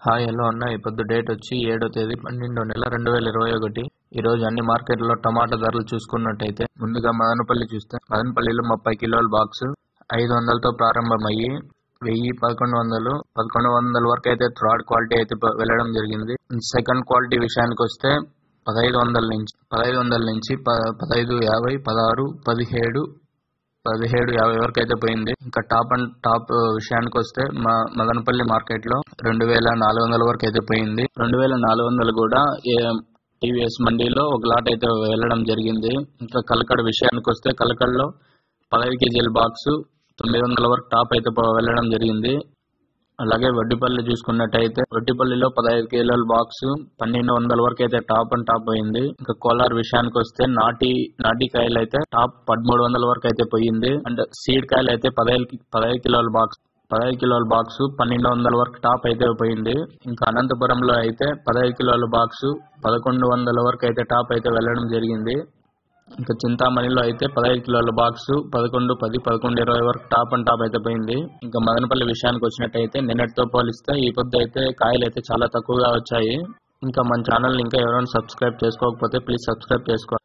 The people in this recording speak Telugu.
హాయ్ హలో అన్న ఈ పొద్దు డేట్ వచ్చి ఏడో తేదీ పన్నెండో నెల రెండు వేల ఇరవై ఒకటి ఈ రోజు అన్ని మార్కెట్లలో టమాటా ధరలు చూసుకున్నట్టయితే ముందుగా మదనపల్లి చూస్తే మదనపల్లిలో ముప్పై కిలోల బాక్స్ ఐదు వందలతో ప్రారంభమయ్యి వెయ్యి పదకొండు వందలు పదకొండు వందల వరకు అయితే థర్డ్ క్వాలిటీ అయితే ప- వెళ్ళడం జరిగింది సెకండ్ క్వాలిటీ విషయానికి వస్తే పదహైదు వందల నుంచి పదహైదు వందల నుంచి ప పదహైదు యాభై పదహారు పదిహేడు పదిహేడు యాభై వరకు అయితే పోయింది ఇంకా టాప్ అండ్ టాప్ విషయానికి వస్తే మా మదనపల్లి మార్కెట్ లో రెండు వేల నాలుగు వందల వరకు అయితే పోయింది రెండు వేల నాలుగు వందలు కూడా టీవీఎస్ మండీలో ఒక లాట్ అయితే వెళ్ళడం జరిగింది ఇంకా కలకడ విషయానికి వస్తే కలకడలో పదహైదు కేజీల బాక్స్ తొమ్మిది వందల వరకు టాప్ అయితే పో- వెళ్ళడం జరిగింది అలాగే వడ్డిపల్లి చూసుకున్నట్టయితే వడ్డిపల్లిలో పదహైదు కిలోల బాక్స్ పన్నెండు వందల వరకు అయితే టాప్ అండ్ టాప్ పోయింది ఇంకా కోలార్ విషయానికి వస్తే నాటి నాటి కాయలు అయితే టాప్ పదమూడు వందల వరకు అయితే పోయింది అండ్ సీడ్ కాయలు అయితే పదహైదు కి- పదహైదు కిలోల బాక్స్ పదహైదు కిలోల బాక్స్ పన్నెండు వందల వరకు టాప్ అయితే పోయింది ఇంకా అనంతపురంలో అయితే పదహైదు కిలోల బాక్స్ పదకొండు వందల వరకు అయితే టాప్ అయితే వెళ్ళడం జరిగింది ఇంకా చింతామణిలో అయితే పదహైదు కిలోల బాక్స్ పదకొండు పది పదకొండు ఇరవై వరకు టాప్ అండ్ టాప్ అయితే పోయింది ఇంకా మదనపల్లి విషయానికి వచ్చినట్టయితే నిన్నటితో పోలిస్తే ఈ పొద్దు అయితే కాయలు అయితే చాలా తక్కువగా వచ్చాయి ఇంకా మన ఛానల్ ఇంకా ఎవరైనా సబ్స్క్రైబ్ చేసుకోకపోతే ప్లీజ్ సబ్స్క్రైబ్ చేసుకోండి